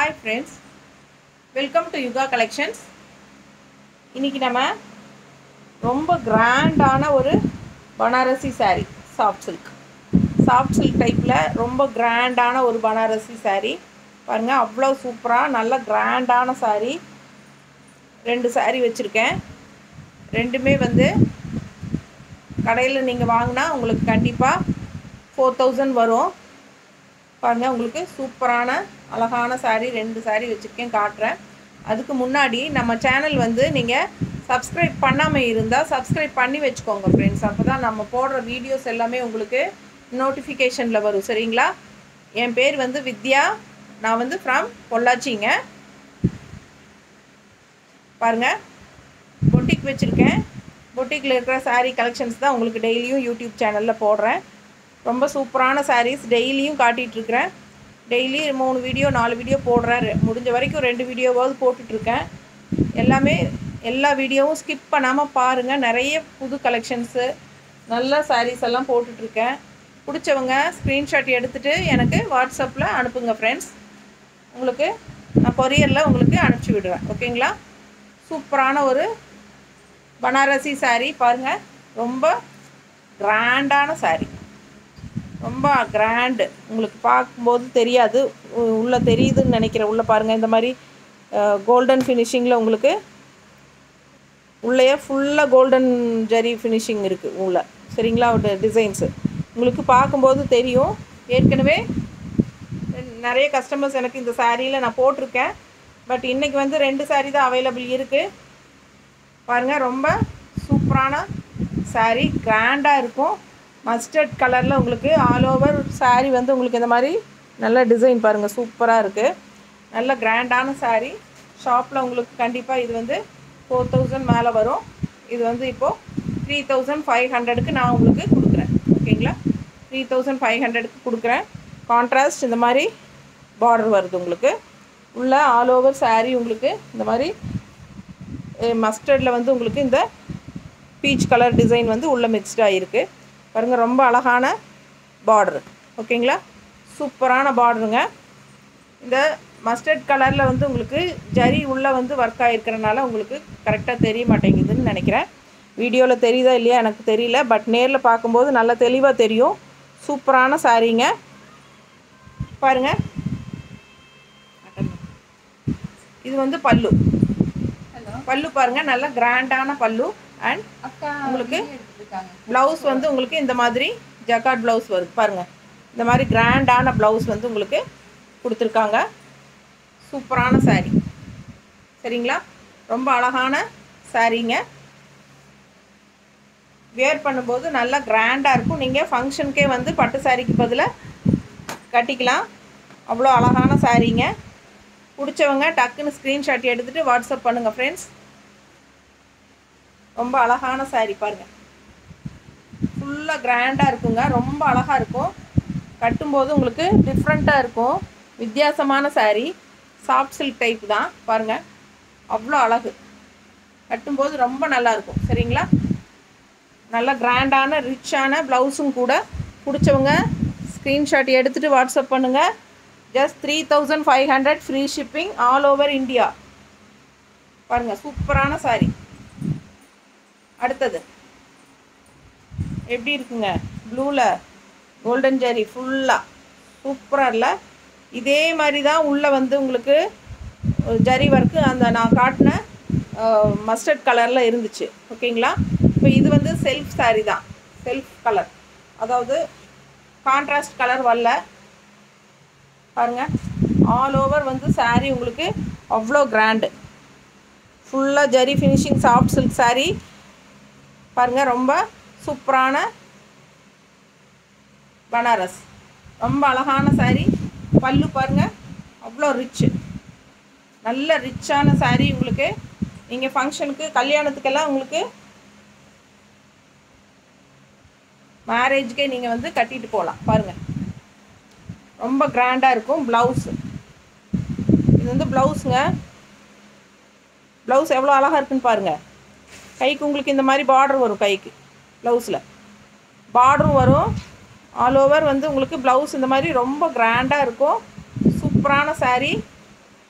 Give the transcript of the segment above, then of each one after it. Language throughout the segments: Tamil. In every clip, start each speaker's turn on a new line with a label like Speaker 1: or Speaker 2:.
Speaker 1: hi friends welcome to Yuga collections இன்றைக்கி நம்ம ரொம்ப கிராண்டான ஒரு Banarasi saree soft silk soft silk டைப்பில் ரொம்ப கிராண்டான ஒரு பனாரசி saree பாருங்கள் அவ்வளோ சூப்பராக நல்ல கிராண்டான saree ரெண்டு saree வச்சுருக்கேன் ரெண்டுமே வந்து கடையில் நீங்கள் வாங்கினா உங்களுக்கு கண்டிப்பாக ஃபோர் தௌசண்ட் வரும் பாருங்கள் உங்களுக்கு சூப்பரான அழகான saree ரெண்டு saree வச்சுருக்கேன் காட்டுறேன் அதுக்கு முன்னாடி நம்ம சேனல் வந்து நீங்கள் சப்ஸ்கிரைப் பண்ணாமல் இருந்தால் சப்ஸ்கிரைப் பண்ணி வச்சுக்கோங்க ஃப்ரெண்ட்ஸ் அப்போ தான் நம்ம போடுற வீடியோஸ் எல்லாமே உங்களுக்கு நோட்டிஃபிகேஷனில் வரும் சரிங்களா என் பேர் வந்து வித்யா நான் வந்து ஃப்ரம் பொள்ளாச்சிங்க பாருங்கள் பொட்டிக் வச்சுருக்கேன் பொட்டிக்கில் இருக்கிற saree கலெக்ஷன்ஸ் தான் உங்களுக்கு டெய்லியும் யூடியூப் சேனலில் போடுறேன் ரொம்ப சூப்பரான சாரீஸ் டெய்லியும் காட்டிகிட்ருக்கிறேன் டெய்லி மூணு வீடியோ நாலு வீடியோ போடுறேன் ரெ- முடிஞ்ச வரைக்கும் ரெண்டு வீடியோவாவது போட்டுட்ருக்கேன் எல்லாமே எல்லா வீடியோவும் ஸ்கிப் பண்ணாமல் பாருங்கள் நிறைய புது கலெக்ஷன்ஸு நல்ல சாரீஸ் எல்லாம் போட்டுட்ருக்கேன் பிடிச்சவங்க ஸ்க்ரீன்ஷாட் எடுத்துகிட்டு எனக்கு வாட்ஸ்அப்பில் அனுப்புங்க ஃப்ரெண்ட்ஸ் உங்களுக்கு நான் கொரியரில் உங்களுக்கு அனுப்பிச்சி விடுவேன் ஓகேங்களா சூப்பரான ஒரு பனாரசி saree பாருங்கள் ரொம்ப கிராண்டான saree ரொம்ப கிராண்டு உங்களுக்கு பார்க்கும்போது தெரியாது உ- உள்ள தெரியுதுன்னு நினைக்கிறேன் உள்ளே பாருங்கள் இந்த மாதிரி கோல்டன் ஃபினிஷிங்கில் உங்களுக்கு உள்ளேயே ஃபுல்லாக கோல்டன் ஜரி ஃபினிஷிங் இருக்குது உள்ள சரிங்களா டிசைன்ஸு உங்களுக்கு பார்க்கும்போது தெரியும் ஏற்கனவே நிறைய கஸ்டமர்ஸ் எனக்கு இந்த சாரியில் நான் போட்டிருக்கேன் பட் இன்றைக்கி வந்து ரெண்டு saree தான் அவைலபிள் இருக்குது பாருங்கள் ரொம்ப சூப்பரான saree கிராண்டாக இருக்கும் மஸ்டர்ட் கலரில் உங்களுக்கு ஆல் ஓவர் saree வந்து உங்களுக்கு இந்த மாதிரி நல்ல டிசைன் பாருங்கள் சூப்பராக இருக்குது நல்ல கிராண்டான saree ஷாப்பில் உங்களுக்கு கண்டிப்பாக இது வந்து ஃபோர் தௌசண்ட் மேலே வரும் இது வந்து இப்போது த்ரீ தௌசண்ட் ஃபைவ் ஹண்ட்ரடுக்கு நான் உங்களுக்கு கொடுக்குறேன் ஓகேங்களா த்ரீ தௌசண்ட் ஃபைவ் ஹண்ட்ரடுக்கு கொடுக்குறேன் கான்ட்ராஸ்ட் இந்த மாதிரி பார்டர் வருது உங்களுக்கு உள்ள ஆல் ஓவர் saree உங்களுக்கு இந்த மாதிரி மஸ்டர்டில் வந்து உங்களுக்கு இந்த பீச் கலர் டிசைன் வந்து உள்ள மிக்ஸ்டாக இருக்குது பாருங்கள் ரொம்ப அழகான பார்டர் ஓகேங்களா சூப்பரான பார்டருங்க இந்த மஸ்டர்ட் கலரில் வந்து உங்களுக்கு ஜரி உள்ளே வந்து ஒர்க் ஆகிருக்கிறனால உங்களுக்கு கரெக்டாக தெரிய மாட்டேங்குதுன்னு நினைக்கிறேன் வீடியோவில் தெரியுதா இல்லையா எனக்கு தெரியல பட் நேரில் பார்க்கும்போது நல்லா தெளிவாக தெரியும் சூப்பரான சாரீங்க பாருங்கள் இது வந்து பல்லு பல்லு பாருங்கள் நல்ல கிராண்டான பல்லு அண்ட் உங்களுக்கு ப்ளவுஸ் வந்து உங்களுக்கு இந்த மாதிரி ஜக்காட் ப்ளவுஸ் வருது பாருங்கள் இந்த மாதிரி கிராண்டான ப்ளவுஸ் வந்து உங்களுக்கு கொடுத்துருக்காங்க சூப்பரான saree சரிங்களா ரொம்ப அழகான சாரீங்க வேர் பண்ணும்போது நல்லா கிராண்டாக இருக்கும் நீங்கள் ஃபங்க்ஷனுக்கே வந்து பட்டு சாரிக்கு பதிலாக கட்டிக்கலாம் அவ்வளோ அழகான சாரீங்க பிடிச்சவங்க டக்குன்னு ஸ்க்ரீன்ஷாட் எடுத்துகிட்டு வாட்ஸ்அப் பண்ணுங்கள் ஃப்ரெண்ட்ஸ் ரொம்ப அழகான saree பாருங்கள் ஃபுல்லாக கிராண்டாக இருக்குங்க ரொம்ப அழகாக இருக்கும் கட்டும்போது உங்களுக்கு டிஃப்ரெண்ட்டாக இருக்கும் வித்தியாசமான saree சாஃப்ட் சில்க் டைப் தான் பாருங்கள் அவ்வளோ அழகு கட்டும்போது ரொம்ப நல்லா இருக்கும் சரிங்களா நல்ல கிராண்டான ரிச்சான ப்ளவுஸும் கூட பிடிச்சவங்க ஸ்க்ரீன்ஷாட் எடுத்துகிட்டு வாட்ஸ்அப் பண்ணுங்கள் just three thousand five hundred free shipping all over India பாருங்கள் சூப்பரான saree அடுத்தது எப்படி இருக்குங்க ப்ளூவில் கோல்டன் ஜெரி ஃபுல்லாக சூப்பராக இல்லை இதே மாதிரி தான் உள்ளே வந்து உங்களுக்கு ஒரு ஜரி ஒர்க்கு அந்த நான் காட்டின மஸ்டர்ட் கலரில் இருந்துச்சு ஓகேங்களா இப்போ இது வந்து செல்ஃப் saree தான் செல்ஃப் கலர் அதாவது கான்ட்ராஸ்ட் கலர் வரல பாருங்கள் ஆல் ஓவர் வந்து saree உங்களுக்கு அவ்வளோ கிராண்டு ஃபுல்லாக zari finishing soft silk saree பாருங்கள் ரொம்ப சூப்பரான பனாரஸ் ரொம்ப அழகான saree பல்லு பாருங்கள் அவ்வளோ ரிச்சு நல்ல ரிச்சான saree உங்களுக்கு நீங்கள் ஃபங்க்ஷனுக்கு கல்யாணத்துக்கெல்லாம் உங்களுக்கு மேரேஜ்க்கே நீங்கள் வந்து கட்டிட்டு போகலாம் பாருங்கள் ரொம்ப கிராண்டாக இருக்கும் ப்ளவுஸு இது வந்து ப்ளவுஸுங்க ப்ளவுஸ் எவ்வளோ அழகாக இருக்குன்னு பாருங்கள் கைக்கு உங்களுக்கு இந்த மாதிரி பார்டர் வரும் கைக்கு ப்ளவுஸில் பார்டரும் வரும் ஆல் ஓவர் வந்து உங்களுக்கு ப்ளவுஸ் இந்த மாதிரி ரொம்ப கிராண்டாக இருக்கும் சூப்பரான saree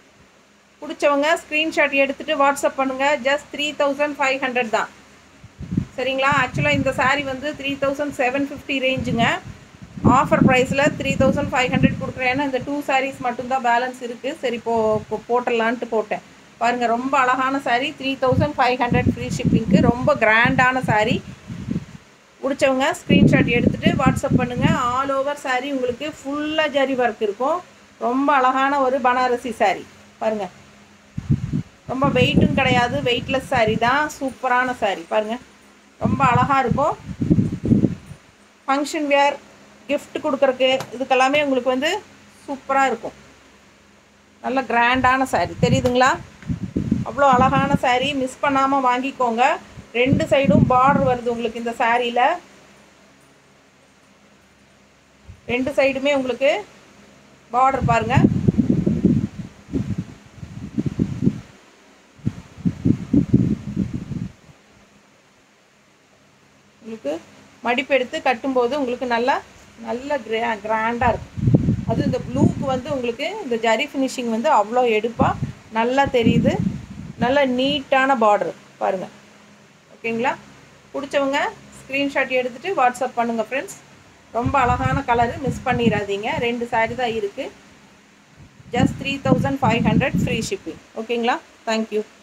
Speaker 1: பிடிச்சவங்க ஸ்க்ரீன்ஷாட் எடுத்துகிட்டு வாட்ஸ்அப் பண்ணுங்கள் just three thousand five hundred தான் சரிங்களா ஆக்சுவலாக இந்த saree வந்து த்ரீ தௌசண்ட் செவன் ஃபிஃப்டி ரேஞ்சுங்க ஆஃபர் ப்ரைஸில் த்ரீ தௌசண்ட் ஃபைவ் ஹண்ட்ரட் கொடுக்குறேன் ஏன்னா இந்த டூ sarees மட்டும்தான் பேலன்ஸ் இருக்குது சரி போ போ- போட்டுடலான்ட்டு போட்டேன் பாருங்கள் ரொம்ப அழகான saree three thousand five hundred free ஷிப்பிங்க்கு ரொம்ப கிராண்டான saree பிடிச்சவங்க ஸ்க்ரீன்ஷாட் எடுத்துகிட்டு வாட்ஸ்அப் பண்ணுங்கள் ஆல் ஓவர் saree உங்களுக்கு ஃபுல்லாக ஜரி ஒர்க் இருக்கும் ரொம்ப அழகான ஒரு பனாரசி saree பாருங்கள் ரொம்ப வெயிட்டும் கிடையாது வெயிட்லெஸ் saree தான் சூப்பரான saree பாருங்கள் ரொம்ப அழகாக இருக்கும் ஃபங்க்ஷன் வேர் gift கொடுக்குறக்கு இதுக்கெல்லாமே உங்களுக்கு வந்து சூப்பராக இருக்கும் நல்ல கிராண்டான saree தெரியுதுங்களா அவ்வளோ அழகான saree மிஸ் பண்ணாமல் வாங்கிக்கோங்க ரெண்டு சைடும் பார்டர் வருது உங்களுக்கு இந்த சாரியில் ரெண்டு சைடுமே உங்களுக்கு பார்டர் பாருங்க உங்களுக்கு மடிப்பு எடுத்து கட்டும்போது உங்களுக்கு நல்லா நல்ல கிரா கிராண்டாக இருக்கும் அது இந்த ப்ளூக்கு வந்து உங்களுக்கு இந்த ஜரி ஃபினிஷிங் வந்து அவ்வளோ எடுப்பாக நல்லா தெரியுது நல்ல நீட்டான பார்டர் பாருங்கள் ஓகேங்களா பிடிச்சவங்க ஸ்க்ரீன்ஷாட் எடுத்துகிட்டு வாட்ஸ்அப் பண்ணுங்கள் ஃப்ரெண்ட்ஸ் ரொம்ப அழகான கலரு மிஸ் பண்ணிடாதீங்க ரெண்டு saree தான் இருக்குது just three thousand five hundred free shipping ஓகேங்களா தேங்க்யூ